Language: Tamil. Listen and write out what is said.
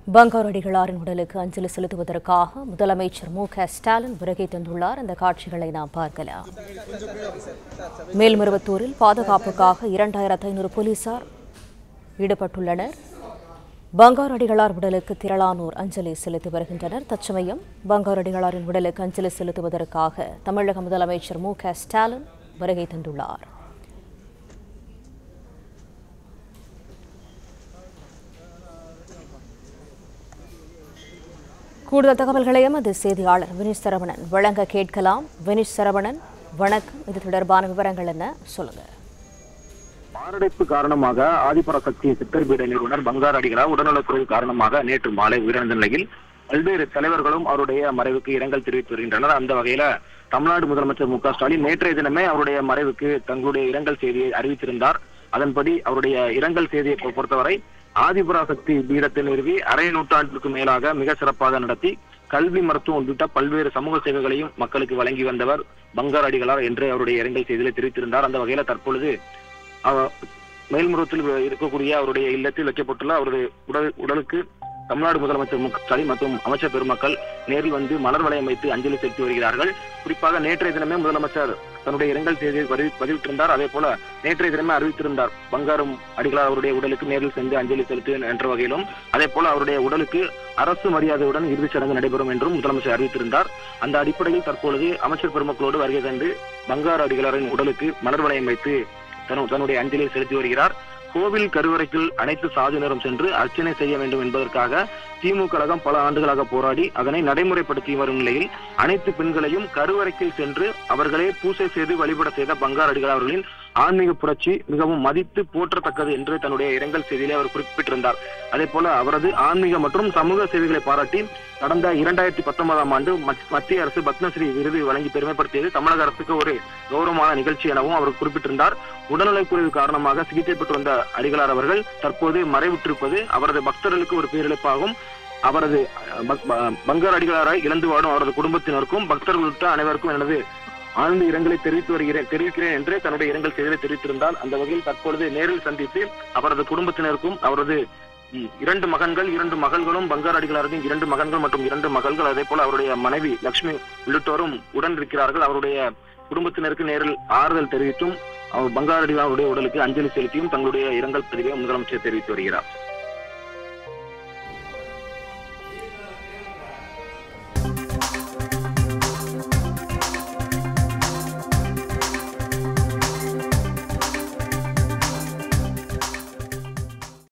பங்காரடிகளாரின் உடலுக்கு அஞ்சலி செலுத்துவதற்காக முதலமைச்சர் மு க ஸ்டாலின் வருகை தந்துள்ளார் அந்த காட்சிகளை நாம் பார்க்கலாம் மேல்மருவத்தூரில் பாதுகாப்புக்காக இரண்டாயிரத்து ஐநூறு போலீசார் ஈடுபட்டுள்ளனர் பங்காரடிகளார் உடலுக்கு திரளானோர் அஞ்சலி செலுத்தி வருகின்றனர் தற்சமயம் பங்காரடிகளாரின் உடலுக்கு அஞ்சலி செலுத்துவதற்காக தமிழக முதலமைச்சர் மு க ஸ்டாலின் வருகை தந்துள்ளார் கூடுதல் தகவல்களை எமது செய்தியாளர் வினிஷ் சரவணன் வழங்க கேட்கலாம் வினிஷ் சரவணன் வணக்கம் இது தொடர்பான விவரங்கள் என்ன சொல்லுங்க மாரடைப்பு காரணமாக ஆதிபராசக்தி சித்தர்பீட நிறுவனர் பங்கார் அடிகளார் உடல்நலக்குறைவு காரணமாக நேற்று மாலை உயிரிழந்த நிலையில் பல்வேறு தலைவர்களும் அவருடைய மறைவுக்கு இரங்கல் தெரிவித்து வருகின்றனர் அந்த வகையில தமிழ்நாடு முதலமைச்சர் மு க ஸ்டாலின் நேற்றைய தினமே அவருடைய மறைவுக்கு தங்களுடைய இரங்கல் செய்தியை அறிவித்திருந்தார் அதன்படி அவருடைய இரங்கல் செய்தியை பொ- பொறுத்தவரை ஆதிபராசக்தி பீடத்தை நிறுவி அரை நூற்றாண்டிற்கு மேலாக மிக சிறப்பாக நடத்தி கல்வி மருத்துவம் உள்ளிட்ட பல்வேறு சமூக சேவைகளையும் மக்களுக்கு வழங்கி வந்தவர் பங்கார் அடிகளார் என்று அவருடைய இரங்கல் செய்தியில தெரிவித்திருந்தார் அந்த வகையில தற்பொழுது அவ- மேல்முறத்தில் இருக்கக்கூடிய அவருடைய இல்லத்தில் வைக்கப்பட்டுள்ள அவருடைய உடல் உடலுக்கு தமிழ்நாடு முதலமைச்சர் மு க ஸ்டாலின் மற்றும் அமைச்சர் பெருமக்கள் நேரில் வந்து மலர் வளையம் வைத்து அஞ்சலி செலுத்தி வருகிறார்கள் குறிப்பாக நேற்றைய தினமே முதலமைச்சர் தன்னுடைய இரங்கல் செய்தியை பதிவு பதிவிட்டிருந்தார் அதே போல நேற்றைய தினமே அறிவித்திருந்தார் பங்காரும் அடிகளார் அவருடைய உடலுக்கு நேரில் சென்று அஞ்சலி செலுத்து என்ற வகையிலும் அதே போல அவருடைய உடலுக்கு அரசு மரியாதையுடன் இறுதிச் சடங்கு நடைபெறும் என்றும் முதலமைச்சர் அறிவித்திருந்தார் அந்த அடிப்படையில் தற்பொழுது அமைச்சர் பெருமக்களோடு வருகை தந்து பங்காரு அடிகளாரின் உடலுக்கு மலர் வளையம் வைத்து தன்னு- தன்னுடைய அஞ்சலியை செலுத்தி வருகிறார் கோவில் கருவறைக்குள் அனைத்து சாதியினரும் சென்று அர்ச்சனை செய்ய வேண்டும் என்பதற்காக திமுக கழகம் பல ஆண்டுகளாக போராடி அதனை நடைமுறைப்படுத்தி வரும் நிலையில் அனைத்து பெண்களையும் கருவறைக்குள் சென்று அவர்களே பூசை செய்து வழிபட செய்த பங்கார் அடிகள் அவர்களின் ஆன்மீக புரட்சி மிகவும் மதித்து போற்றத்தக்கது என்று தன்னுடைய இரங்கல் செய்தியிலே அவர் குறிப்பிட்டிருந்தார் அதே போல அவரது ஆன்மீக மற்றும் சமூக சேவைகளை பாராட்டி கடந்த இரண்டாயிரத்தி பத்தொன்பதாம் ஆண்டு மத்- மத்திய அரசு பத்மஸ்ரீ விருது வழங்கி பெருமைப்படுத்தியது தமிழக அரசுக்கு ஒரு கௌரவமான நிகழ்ச்சி எனவும் அவர் குறிப்பிட்டிருந்தார் உடல்நலக்குறைவு காரணமாக சிகிச்சை பெற்று வந்த அடிகளார் அவர்கள் தற்போது மறைவுற்றிருப்பது அவரது பக்தர்களுக்கு ஒரு பேரிழப்பாகும் அவரது அஹ், பக்- ப- பங்கார் அடிகளாரை இழந்து வாடும் அவரது குடும்பத்தினருக்கும் பக்தர்கள் உள்ளிட்ட அனைவருக்கும் எனது ஆழ்ந்த இரங்கலை தெரிவித்து வருகிறேன் தெரிவிக்கிறேன் என்று தன்னுடைய இரங்கல் செய்தியை தெரிவித்திருந்தால் அந்த வகையில் தற்பொழுது நேரில் சந்தித்து அவரது குடும்பத்தினருக்கும் அவரது ம், இரண்டு மகன்கள் இரண்டு மகள்களும் பங்கார் அடிகளாரின் இரண்டு மகன்கள் மற்றும் இரண்டு மகள்கள் அதே போல அவருடைய மனைவி லட்சுமி உள்ளிட்டோரும் உடன் இருக்கிறார்கள் அவருடைய குடும்பத்தினருக்கு நேரில் ஆறுதல் தெரிவித்தும் அவர் பங்கார் அடிகளாருடைய உடலுக்கு அஞ்சலி செலுத்தியும் தங்களுடைய இரங்கல் பதிவை முதலமைச்சர் தெரிவித்து வருகிறார்